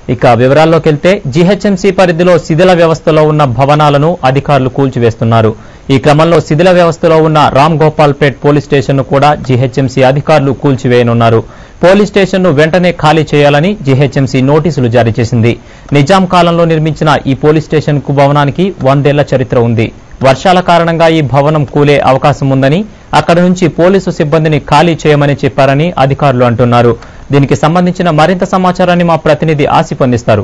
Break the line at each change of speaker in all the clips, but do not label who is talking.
ఇక వివరాల్లోకి వెళ్తే జీహెచ్ఎంసీ పరిధిలో శిథిల వ్యవస్థలో ఉన్న భవనాలను అధికారులు కూల్చివేస్తున్నారు ఈ క్రమంలో శిథిల వ్యవస్థలో ఉన్న రామ్ గోపాల్పేట్ పోలీస్ స్టేషన్ను కూడా జీహెచ్ఎంసీ అధికారులు కూల్చివేయనున్నారు పోలీస్ స్టేషన్ను వెంటనే ఖాళీ చేయాలని జీహెచ్ఎంసీ నోటీసులు జారీ చేసింది నిజాం కాలంలో నిర్మించిన ఈ పోలీస్ స్టేషన్ కు భవనానికి వందేళ్ల చరిత్ర ఉంది వర్షాల కారణంగా ఈ భవనం కూలే అవకాశం ఉందని అక్కడ నుంచి పోలీసు సిబ్బందిని ఖాళీ చేయమని చెప్పారని అధికారులు అంటున్నారు దీనికి సంబంధించిన మరింత సమాచారాన్ని మా ప్రతినిధి ఆసిఫ్ అందిస్తారు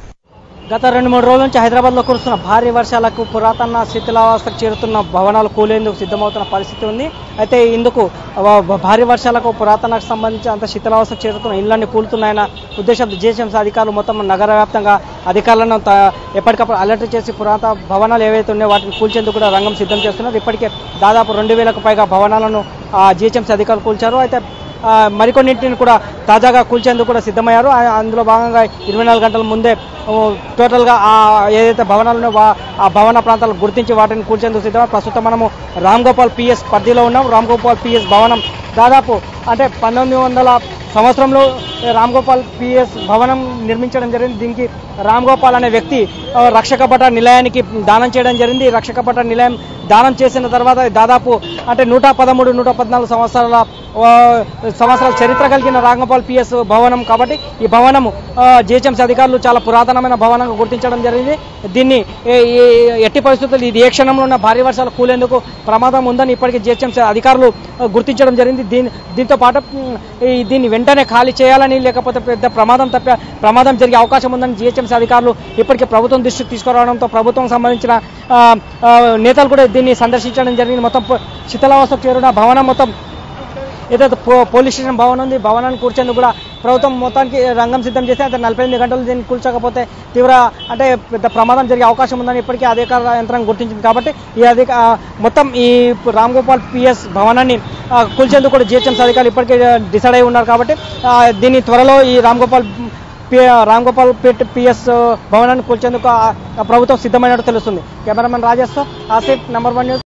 గత రెండు మూడు రోజుల నుంచి హైదరాబాద్లో కురుస్తున్న భారీ వర్షాలకు పురాతన శిథిలావస్థకు చేరుతున్న భవనాలు కూలేందుకు సిద్ధమవుతున్న పరిస్థితి ఉంది అయితే ఇందుకు వ- భారీ వర్షాలకు పురాతనకు సంబంధించి అంత శిథిలావస్థకు చేరుతున్న ఇళ్లన్నీ కూలుతున్నాయన్న ఉద్దేశంతో జిహెచ్ఎంసీ అధికారులు మొత్తం నగర వ్యాప్తంగా అధికారులను త- ఎప్పటికప్పుడు అలర్ట్ చేసి పురాతన భవనాలు ఏవైతే ఉన్నాయో వాటిని కూల్చేందుకు కూడా రంగం సిద్ధం చేస్తున్నారు ఇప్పటికే దాదాపు రెండు వేలకు పైగా భవనాలను జిహెచ్ఎంసీ అధికారులు కూల్చారు అయితే ఆ, మరికొన్నింటిని కూడా తాజాగా కూల్చేందుకు కూడా సిద్ధమయ్యారు ఆ- అందులో భాగంగా ఇరవై నాలుగు గంటల ముందే ఓ, టోటల్గా ఆ ఏదైతే భవనాలు ఉన్నాయో వా- ఆ భవన ప్రాంతాలను గుర్తించి వాటిని కూల్చేందుకు సిద్ధమై ప్రస్తుతం మనము రామ్ గోపాల్ పిఎస్ పరిధిలో ఉన్నాం రామ్ గోపాల్ పిఎస్ భవనం దాదాపు అంటే పంతొమ్మిది వందల సంవత్సరంలో రామ్ గోపాల్ పిఎస్ భవనం నిర్మించడం జరిగింది దీనికి రామ్ గోపాల్ అనే వ్యక్తి ఆ, రక్షక భట నిలయానికి దానం చేయడం జరిగింది ఈ రక్షక భట నిలయం దానం చేసిన తర్వాత దాదాపు అంటే నూట పదమూడు నూట పద్నాలుగు సంవత్సరాల ఆ, సంవత్సరాల చరిత్ర కలిగిన రాంగోపాల్ పిఎస్ భవనం కాబట్టి ఈ భవనము జిహెచ్ఎంసీ అధికారులు చాలా పురాతనమైన భవనంగా గుర్తించడం జరిగింది దీన్ని ఏ- ఏ- ఎట్టి పరిస్థితుల్లో ఇది ఏ క్షణంలో ఉన్న భారీ వర్షాలు కూలేందుకు ప్రమాదం ఉందని ఇప్పటికే జిహెచ్ఎంసీ అధికారులు ఆ, గుర్తించడం జరిగింది దీని దీంతో పాటు ఉమ్, ఈ దీన్ని వెంటనే ఖాళీ చేయాలని లేకపోతే పెద్ద ప్రమాదం తప్ప ప్రమాదం జరిగే అవకాశం ఉందని జిహెచ్ఎంసీ అధికారులు ఇప్పటికే ప్రభుత్వం దృష్టికి తీసుకురావడంతో ప్రభుత్వం సంబంధించిన ఆ, ఆ, నేతలు కూడా దీన్ని సందర్శించడం జరిగింది మొత్తం పో- శిథిలావస్థకు చేరిన భవనం మొత్తం ఏదైతే పో పోలీస్ స్టేషన్ భవనం ఉంది భవనాన్ని కూర్చేందుకు కూడా ప్రభుత్వం మొత్తానికి రంగం సిద్ధం చేస్తే అయితే నలభై ఎనిమిది గంటలు దీన్ని కూల్చకపోతే తీవ్ర అంటే పెద్ద ప్రమాదం జరిగే అవకాశం ఉందని ఇప్పటికీ అధికార యంత్రాంగం గుర్తించింది కాబట్టి ఈ అధిక ఆ, మొత్తం ఈ రామ్ గోపాల్ పిఎస్ భవనాన్ని ఆ, కూల్చేందుకు కూడా జిహెచ్ఎంసీ అధికారులు ఇప్పటికే డిసైడ్ అయి ఉన్నారు కాబట్టి ఆ, దీన్ని త్వరలో ఈ రామ్ గోపాల్ పి రామ్ గోపాల్ పేట్ పిఎస్ భవనాన్ని కూల్చేందుకు ఆ- ఆ ప్రభుత్వం సిద్ధమైనట్టు తెలుస్తుంది కెమెరామెన్ రాజేష్తో ఆసిఫ్ నెంబర్ వన్ న్యూస్